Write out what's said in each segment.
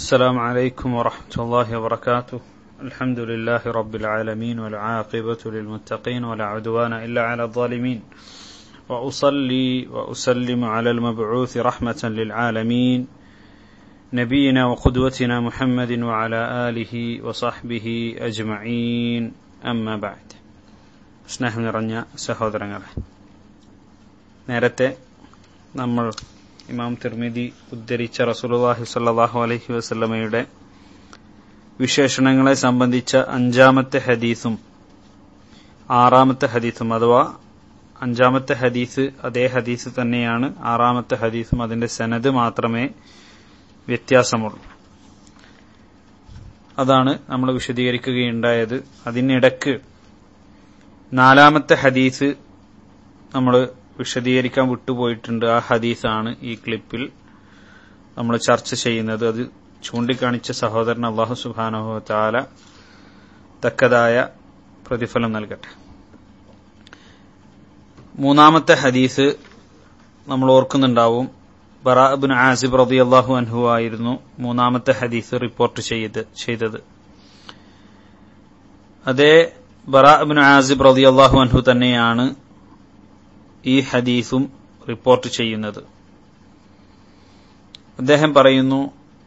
السلام عليكم ورحمة الله وبركاته الحمد لله رب العالمين والعاقبة للمتقين ولا عدوان إلا على الظالمين وأصلي وأسلم على المبعوث رحمة للعالمين نبينا وقدوتنا محمد وعلى آله وصحبه أجمعين أما بعد സ്നേഹം നിറഞ്ഞ സഹോദരങ്ങളെ നേരത്തെ നമ്മൾ ഇമാം തിർമിതി ഉദ്ധരിച്ച റസൂലുള്ളാഹി സ്വല്ലല്ലാഹു അലൈഹി വസല്ലമയുടെ വിശേഷണങ്ങളെ സംബന്ധിച്ച അഞ്ചാമത്തെ ഹദീസും ആറാമത്തെ ഹദീസും അഥവാ അഞ്ചാമത്തെ ഹദീസ് അതേ ഹദീസ് തന്നെയാണ് ആറാമത്തെ ഹദീസും അതിന്റെ സനത് മാത്രമേ വ്യത്യാസമുള്ളൂ അതാണ് നമ്മൾ വിശദീകരിക്കുകയുണ്ടായത് അതിനിടക്ക് നാലാമത്തെ ഹദീസ് നമ്മൾ വിശദീകരിക്കാൻ വിട്ടുപോയിട്ടുണ്ട് ആ ഹദീസാണ് ഈ ക്ലിപ്പിൽ നമ്മൾ ചർച്ച ചെയ്യുന്നത് അത് ചൂണ്ടിക്കാണിച്ച സഹോദരൻ അള്ളാഹു സുബാനഹു താല തക്കതായ പ്രതിഫലം നൽകട്ടെ മൂന്നാമത്തെ ഹദീസ് നമ്മൾ ഓർക്കുന്നുണ്ടാവും ബറാബിൻ ആസിബ് റബി അള്ളാഹു അൻഹു ആയിരുന്നു മൂന്നാമത്തെ ഹദീസ് റിപ്പോർട്ട് ചെയ്തത് അതേ ബറാബിൻ ആസിബ് റബി അള്ളാഹു അൻഹു തന്നെയാണ് ഈ ഹദീസും റിപ്പോർട്ട് ചെയ്യുന്നത് അദ്ദേഹം പറയുന്നു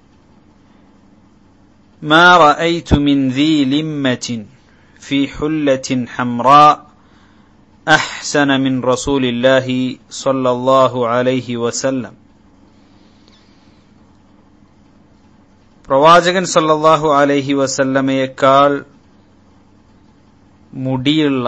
ما رأيت من ذي لمة في حلة حمراء أحسن من رسول الله صلى الله عليه وسلم പ്രവാചകൻ സല്ലല്ലാഹു അലൈഹി വസല്ലമയേക്കാൾ മുടിയുള്ള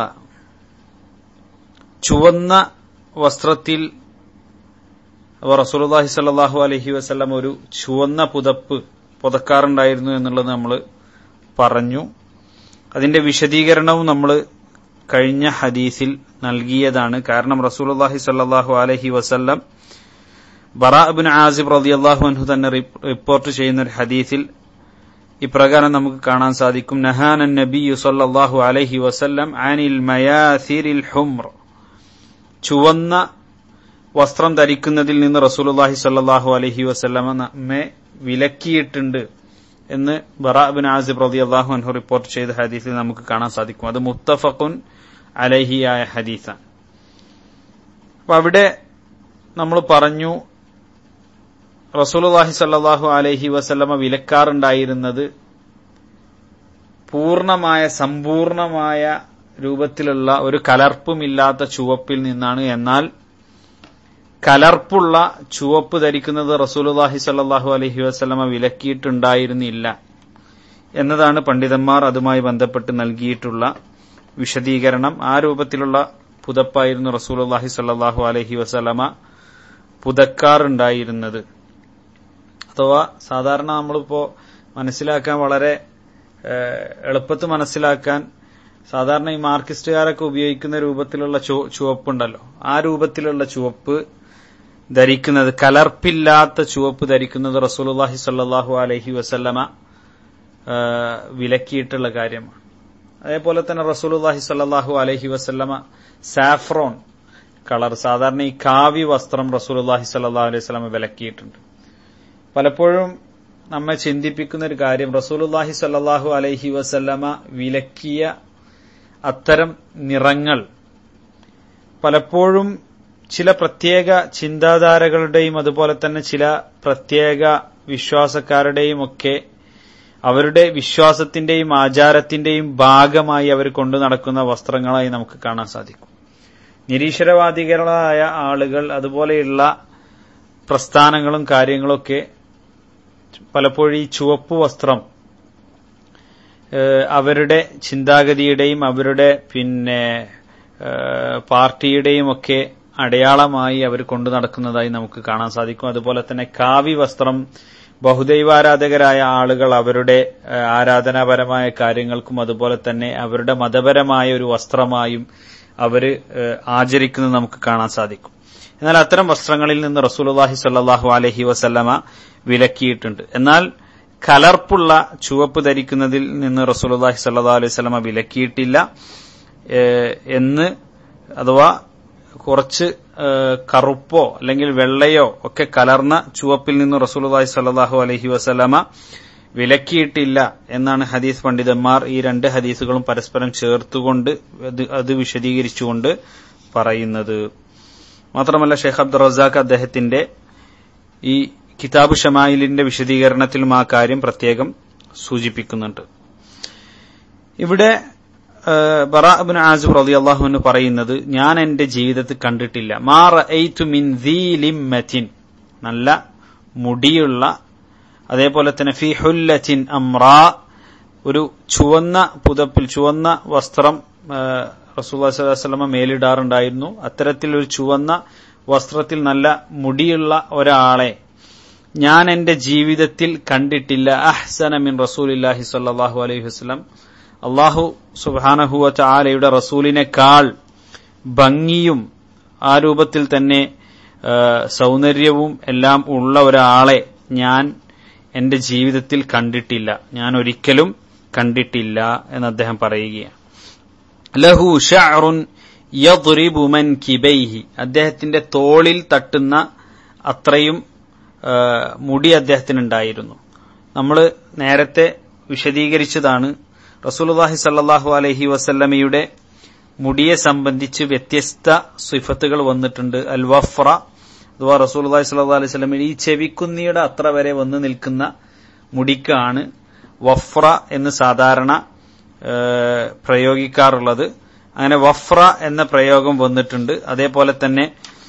ചുവന്ന വസ്ത്രത്തിൽ റസൂലുള്ളാഹി സല്ലല്ലാഹു അലൈഹി വസല്ലം ഒരു ചുവന്ന പുതപ്പ് പുതക്കാറുണ്ടായിരുന്നു എന്നുള്ളത് നമ്മൾ പറഞ്ഞു അതിന്റെ വിശദീകരണവും നമ്മൾ കഴിഞ്ഞ ഹദീസിൽ നൽകിയതാണ് കാരണം റസൂലുള്ളാഹി സല്ലല്ലാഹു അലൈഹി വസല്ലം ബറാബിൻ ആസിബ് റളിയല്ലാഹു അൻഹു തന്നെ റിപ്പോർട്ട് ചെയ്യുന്ന ഒരു ഹദീസിൽ ഇപ്രകാരം നമുക്ക് കാണാൻ സാധിക്കും നഹാനൻ നബിയു സല്ലല്ലാഹു അലൈഹി വസല്ലം അനിൽ മയാസിരിൽ ഹുംർ ചുവന്ന വസ്ത്രം ധരിക്കുന്നതിൽ നിന്ന് റസൂലുള്ളാഹി സല്ലല്ലാഹു അലൈഹി വസല്ലമ നമ്മെ വിലക്കിയിട്ടുണ്ട് എന്ന് ബറാബിൻ ആസിബ് റളിയല്ലാഹു അൻഹു റിപ്പോർട്ട് ചെയ്ത ഹദീസിൽ നമുക്ക് കാണാൻ സാധിക്കും അത് മുത്തഫഖുൻ അലഹിയായ ഹദീസാണ് അപ്പൊ അവിടെ നമ്മൾ പറഞ്ഞു റസൂലുള്ളാഹി സല്ലല്ലാഹു അലൈഹി വസല്ലമ വിലക്കാറുണ്ടായിരുന്നത് പൂർണമായ സമ്പൂർണമായ രൂപത്തിലുള്ള ഒരു കലർപ്പുമില്ലാത്ത ചുവപ്പിൽ നിന്നാണ് എന്നാൽ കലർപ്പുള്ള ചുവപ്പ് ധരിക്കുന്നത് റസൂലുല്ലാഹി സല്ലാഹു അലഹി വസ്ലമ വിലക്കിയിട്ടുണ്ടായിരുന്നില്ല എന്നതാണ് പണ്ഡിതന്മാർ അതുമായി ബന്ധപ്പെട്ട് നൽകിയിട്ടുള്ള വിശദീകരണം ആ രൂപത്തിലുള്ള പുതപ്പായിരുന്നു റസൂലുല്ലാഹി സല്ലാഹു അലഹി വസ്ലമ പുതക്കാറുണ്ടായിരുന്നത് അഥവാ സാധാരണ നമ്മളിപ്പോ മനസ്സിലാക്കാൻ വളരെ എളുപ്പത്തിൽ മനസ്സിലാക്കാൻ സാധാരണ ഈ മാർക്സിസ്റ്റുകാരൊക്കെ ഉപയോഗിക്കുന്ന രൂപത്തിലുള്ള ചുവപ്പുണ്ടല്ലോ ആ രൂപത്തിലുള്ള ചുവപ്പ് ധരിക്കുന്നത് കലർപ്പില്ലാത്ത ചുവപ്പ് ധരിക്കുന്നത് റസൂലുല്ലാഹി സല്ലാഹു അലഹി വസല്ലമ വിലക്കിയിട്ടുള്ള കാര്യമാണ് അതേപോലെ തന്നെ റസൂലുല്ലാഹി സല്ലാഹു അലഹി വസല്ലമ സാഫ്രോൺ കളർ സാധാരണ ഈ കാവി വസ്ത്രം റസൂലുല്ലാഹി സല്ലാഹു അലൈഹി സ്വലമ വിലക്കിയിട്ടുണ്ട് പലപ്പോഴും നമ്മെ ചിന്തിപ്പിക്കുന്ന ഒരു കാര്യം റസൂലുല്ലാഹി സല്ലാഹു അലൈഹി വസല്ലമ വിലക്കിയ അത്തരം നിറങ്ങൾ പലപ്പോഴും ചില പ്രത്യേക ചിന്താധാരകളുടെയും അതുപോലെ തന്നെ ചില പ്രത്യേക വിശ്വാസക്കാരുടെയും ഒക്കെ അവരുടെ വിശ്വാസത്തിന്റെയും ആചാരത്തിന്റെയും ഭാഗമായി അവർ കൊണ്ടു നടക്കുന്ന വസ്ത്രങ്ങളായി നമുക്ക് കാണാൻ സാധിക്കും നിരീശ്വരവാദികളായ ആളുകൾ അതുപോലെയുള്ള പ്രസ്ഥാനങ്ങളും കാര്യങ്ങളൊക്കെ പലപ്പോഴും ഈ ചുവപ്പ് വസ്ത്രം അവരുടെ ചിന്താഗതിയുടെയും അവരുടെ പിന്നെ പാർട്ടിയുടെയും ഒക്കെ അടയാളമായി അവർ കൊണ്ടു നടക്കുന്നതായി നമുക്ക് കാണാൻ സാധിക്കും അതുപോലെ തന്നെ കാവി വസ്ത്രം ബഹുദൈവാരാധകരായ ആളുകൾ അവരുടെ ആരാധനാപരമായ കാര്യങ്ങൾക്കും അതുപോലെ തന്നെ അവരുടെ മതപരമായ ഒരു വസ്ത്രമായും അവർ ആചരിക്കുന്നത് നമുക്ക് കാണാൻ സാധിക്കും എന്നാൽ അത്തരം വസ്ത്രങ്ങളിൽ നിന്ന് റസൂലുള്ളാഹി സ്വല്ലല്ലാഹു അലൈഹി വസല്ലമ വിലക്കിയിട്ടുണ്ട് എന്നാൽ കലർപ്പുള്ള ചുവപ്പ് ധരിക്കുന്നതിൽ നിന്ന് റസൂലുള്ളാഹി സ്വല്ലല്ലാഹു അലൈഹി വസല്ലമ വിലക്കിയിട്ടില്ല എന്ന് അഥവാ കുറച്ച് കറുപ്പോ അല്ലെങ്കിൽ വെള്ളയോ ഒക്കെ കലർന്ന ചുവപ്പിൽ നിന്ന് റസൂലുള്ളാഹി സ്വല്ലല്ലാഹു അലൈഹി വസല്ലമ വിലക്കിയിട്ടില്ല എന്നാണ് ഹദീസ് പണ്ഡിതന്മാർ ഈ രണ്ട് ഹദീസുകളും പരസ്പരം ചേർത്തുകൊണ്ട് അത് വിശദീകരിച്ചുകൊണ്ട് പറയുന്നത് മാത്രമല്ല ഷെയ്ഖ് അബ്ദുൾ റസാഖ് അദ്ദേഹത്തിന്റെ ഈ കിതാബ് ഷമായിലിന്റെ വിശദീകരണത്തിലും ആ കാര്യം പ്രത്യേകം സൂചിപ്പിക്കുന്നുണ്ട് ഇവിടെ ബറാബിൻ ആസിബ് റലി അള്ളാഹുവിന് പറയുന്നത് ഞാൻ എന്റെ ജീവിതത്തിൽ കണ്ടിട്ടില്ല മാ മിൻ ലിമ്മത്തിൻ നല്ല മുടിയുള്ള അതേപോലെ തന്നെ ഫി ഹുല്ലത്തിൻ അമ്രാ ഒരു ചുവന്ന പുതപ്പിൽ ചുവന്ന വസ്ത്രം റസൂല്ലാസ്ലമ മേലിടാറുണ്ടായിരുന്നു അത്തരത്തിൽ ഒരു ചുവന്ന വസ്ത്രത്തിൽ നല്ല മുടിയുള്ള ഒരാളെ ഞാൻ എന്റെ ജീവിതത്തിൽ കണ്ടിട്ടില്ല അഹ്സന മിൻ റസൂലില്ലാഹി സല്ലാഹു അലൈഹി വസ്ലം അള്ളാഹു സുബാനഹുവ ചാലയുടെ റസൂലിനേക്കാൾ ഭംഗിയും ആ രൂപത്തിൽ തന്നെ സൗന്ദര്യവും എല്ലാം ഉള്ള ഒരാളെ ഞാൻ എന്റെ ജീവിതത്തിൽ കണ്ടിട്ടില്ല ഞാൻ ഒരിക്കലും കണ്ടിട്ടില്ല എന്ന് അദ്ദേഹം പറയുകയാണ് ലഹു ഷഅറുൻ യദ്രിബു മൻ കിബൈഹി അദ്ദേഹത്തിന്റെ തോളിൽ തട്ടുന്ന അത്രയും മുടി അദ്ദേഹത്തിനുണ്ടായിരുന്നു നമ്മൾ നേരത്തെ വിശദീകരിച്ചതാണ് റസൂലുള്ളാഹി സല്ലല്ലാഹു അലൈഹി വസല്ലമയുടെ മുടിയെ സംബന്ധിച്ച് വ്യത്യസ്ത സിഫത്തുകൾ വന്നിട്ടുണ്ട് അൽ വഫ്ര അഥവാ റസൂലുള്ളാഹി സ്വല്ലല്ലാഹു അലൈഹി വസല്ലമയുടെ ഈ ചെവിക്കുന്നിയുടെ അത്ര വരെ വന്ന് നിൽക്കുന്ന മുടിക്കാണ് വഫ്ര എന്ന് സാധാരണ പ്രയോഗിക്കാറുള്ളത് അങ്ങനെ വഫ്ര എന്ന പ്രയോഗം വന്നിട്ടുണ്ട് അതേപോലെ തന്നെ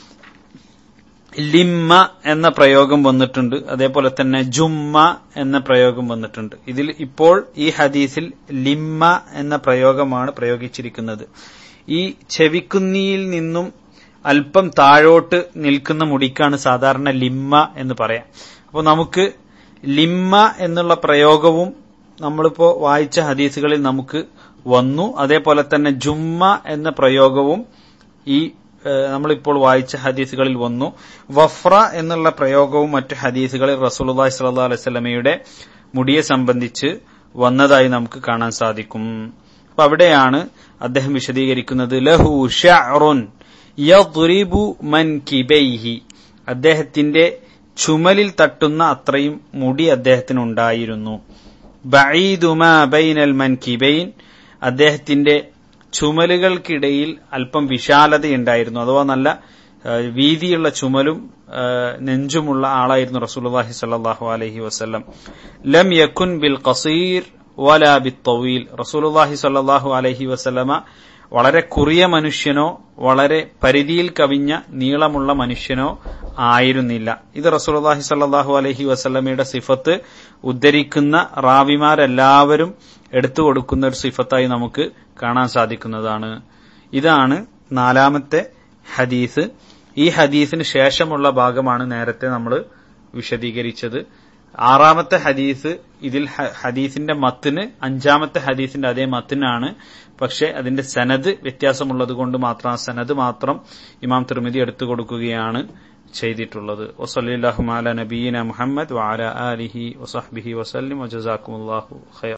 ലിമ്മ എന്ന പ്രയോഗം വന്നിട്ടുണ്ട് അതേപോലെ തന്നെ ജുമ്മ എന്ന പ്രയോഗം വന്നിട്ടുണ്ട് ഇതിൽ ഇപ്പോൾ ഈ ഹദീസിൽ ലിമ്മ എന്ന പ്രയോഗമാണ് പ്രയോഗിച്ചിരിക്കുന്നത് ഈ ചെവിക്കുന്നിയിൽ നിന്നും അല്പം താഴോട്ട് നിൽക്കുന്ന മുടിക്കാണ് സാധാരണ ലിമ്മ എന്ന് പറയാം അപ്പോൾ നമുക്ക് ലിമ്മ എന്നുള്ള പ്രയോഗവും നമ്മളിപ്പോ വായിച്ച ഹദീസുകളിൽ നമുക്ക് വന്നു അതേപോലെ തന്നെ ജുമ്മ എന്ന പ്രയോഗവും ഈ നമ്മളിപ്പോൾ വായിച്ച ഹദീസുകളിൽ വന്നു വഫ്ര എന്നുള്ള പ്രയോഗവും മറ്റ് ഹദീസുകളിൽ റസൂലുള്ളാഹി സ്വല്ലല്ലാഹു അലൈഹി വസല്ലമയുടെ മുടിയെ സംബന്ധിച്ച് വന്നതായി നമുക്ക് കാണാൻ സാധിക്കും അപ്പൊ അവിടെയാണ് അദ്ദേഹം വിശദീകരിക്കുന്നത് ലഹു ഷഅറുൻ യദ്രിബു മൻ കിബൈഹി അദ്ദേഹത്തിന്റെ ചുമലിൽ തട്ടുന്ന അത്രയും മുടി അദ്ദേഹത്തിനുണ്ടായിരുന്നു ബഈദുമാ ബൈനൽ മൻ കിബൈൻ അദ്ദേഹത്തിന്റെ ചുമലുകൾക്കിടയിൽ അല്പം വിശാലതയുണ്ടായിരുന്നു അഥവാ നല്ല വീതിയുള്ള ചുമലും നെഞ്ചുമുള്ള ആളായിരുന്നു റസൂലുള്ളാഹി സ്വല്ലല്ലാഹു അലൈഹി വസല്ലം ലം യക്കുൻ ബിൽ ഖസീർ വലാ ബിൽ തവീൽ റസൂലുള്ളാഹി സ്വല്ലല്ലാഹു അലൈഹി വസല്ലമ വളരെ കുറിയ മനുഷ്യനോ വളരെ പരിധിയിൽ കവിഞ്ഞ നീളമുള്ള മനുഷ്യനോ ആയിരുന്നില്ല ഇത് റസൂലുള്ളാഹി സ്വല്ലല്ലാഹു അലൈഹി വസല്ലമയുടെ സിഫത്ത് ഉദ്ധരിക്കുന്ന റാവിമാരെല്ലാവരും എടുത്തു കൊടുക്കുന്ന ഒരു സിഫത്തായി നമുക്ക് കാണാൻ സാധിക്കുന്നതാണ് ഇതാണ് നാലാമത്തെ ഹദീസ് ഈ ഹദീസിന് ശേഷമുള്ള ഭാഗമാണ് നേരത്തെ നമ്മൾ വിശദീകരിച്ചത് ആറാമത്തെ ഹദീസ് ഇതിൽ ഹദീസിന്റെ മത്തിന് അഞ്ചാമത്തെ ഹദീസിന്റെ അതേ മത്തിനാണ് പക്ഷെ അതിന്റെ സനത് വ്യത്യാസമുള്ളത് കൊണ്ട് മാത്രം ആ സനത് മാത്രം ഇമാം തിരുമതി എടുത്തു കൊടുക്കുകയാണ് ചെയ്തിട്ടുള്ളത് വസല്ലാഹു അല നബീന മുഹമ്മദ് വാല ആലിഹി വസഹ്ബിഹി വസല്ലിം വജസാക്കുമുല്ലാഹു ഖൈർ